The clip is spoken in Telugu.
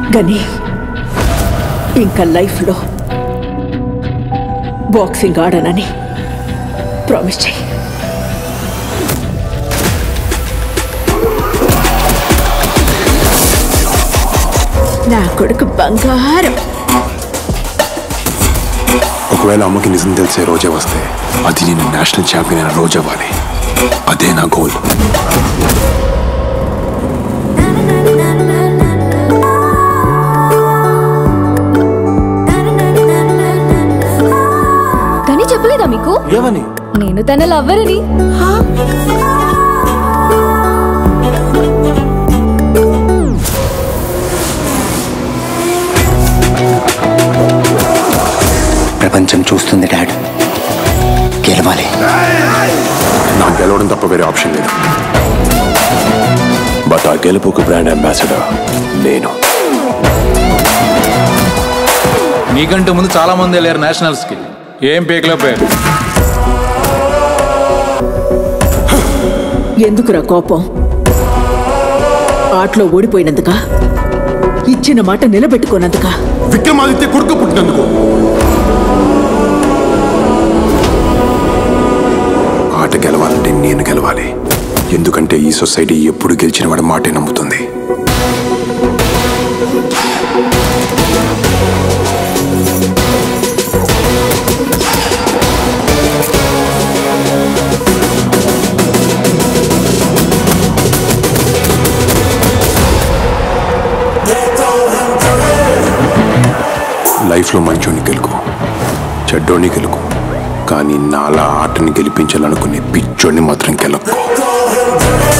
గని ఇంకా లైఫ్లో బాక్సింగ్ ఆడనని ప్రామిస్ చేయి నా కొడుకు బంగారం ఒకవేళ అమ్మకి నిజం తెలిసే రోజే వస్తే అది నేను నేషనల్ ఛాంపియన్ అయిన రోజు అవ్వాలి అదే నా గోల్ కానీ చెప్పలేదా మీకు ఏమని నేను తన లవ్వరని ప్రపంచం చూస్తుంది డాడ్ గెలవాలి నాకు గెలవడం తప్ప వేరే ఆప్షన్ లేదు బట్ ఆ గెలుపుకు బ్రాండ్ అంబాసిడర్ నేను నీకంటే ముందు చాలా మంది వెళ్ళారు నేషనల్స్ కి ఏం పేకలో పేరు ఎందుకురా కోపం ఆటలో ఓడిపోయినందుక ఇచ్చిన మాట నిలబెట్టుకోనందుక విక్రమాదిత్య కొడుకు పుట్టినందుకు ఆట గెలవాలంటే నేను గెలవాలి ఎందుకంటే ఈ సొసైటీ ఎప్పుడు గెలిచిన వాడి మాటే నమ్ముతుంది లైఫ్లో మంచోని గెలుకు చెడ్డోని గెలుకు కానీ నాలా ఆటని గెలిపించాలనుకునే పిచ్చోడిని మాత్రం గెలక్కు